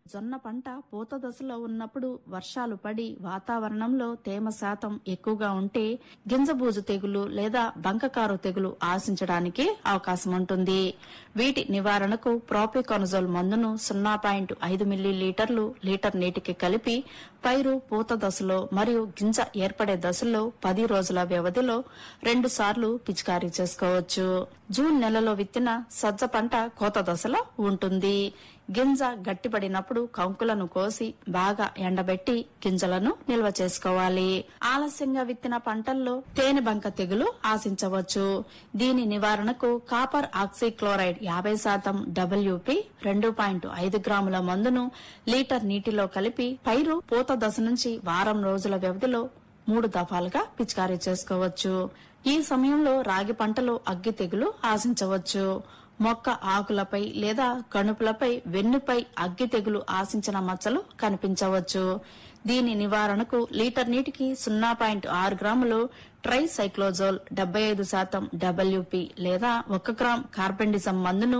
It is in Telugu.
జొన్న పంట పూత దశలో ఉన్నప్పుడు వర్షాలు పడి వాతావరణంలో తేమ శాతం ఎక్కువగా ఉంటే గింజబూజు తెగులు లేదా బంకకారు తెగులు ఆశించడానికి అవకాశం ఉంటుంది వీటి నివారణకు ప్రోపికానజోల్ మందును సున్నా పాయింట్ ఐదు మిల్లీ లీటర్లు లీటర్ నీటికి కలిపి పైరు పూత దశలో మరియు గింజ ఏర్పడే దశలో పది రోజుల వ్యవధిలో రెండు సార్లు పిచికారీ చేసుకోవచ్చు జూన్ నెలలో విత్తిన సజ్జ పంట కోత దశలో ఉంటుంది గింజ గట్టిపడినప్పుడు కంకులను కోసి బాగా ఎండబెట్టి గింజలను నిల్వ చేసుకోవాలి ఆలస్యంగా విత్తిన పంటల్లో తేనె బంక తెగులు ఆశించవచ్చు దీని నివారణకు కాపర్ ఆక్సీక్లోరైడ్ యాభై శాతం డబ్ల్యూపి రెండు పాయింట్ ఐదు గ్రాముల మందును లీటర్ నీటిలో కలిపి పైరు పూత దశ నుంచి వారం రోజుల వ్యవధిలో మూడు దఫాలుగా పిచికారీ చేసుకోవచ్చు ఈ సమయంలో రాగి పంటలో అగ్గి తెగులు ఆశించవచ్చు మొక్క ఆకులపై లేదా కణుపులపై వెన్నుపై అగ్గి తెగులు ఆశించిన మచ్చలు కనిపించవచ్చు దీని నివారణకు లీటర్ నీటికి సున్నా పాయింట్ ఆరు గ్రాములు ట్రైసైక్లోజోల్ డెబ్బై ఐదు శాతం డబ్ల్యూపి లేదా ఒక గ్రామ్ కార్బెండిజం మందును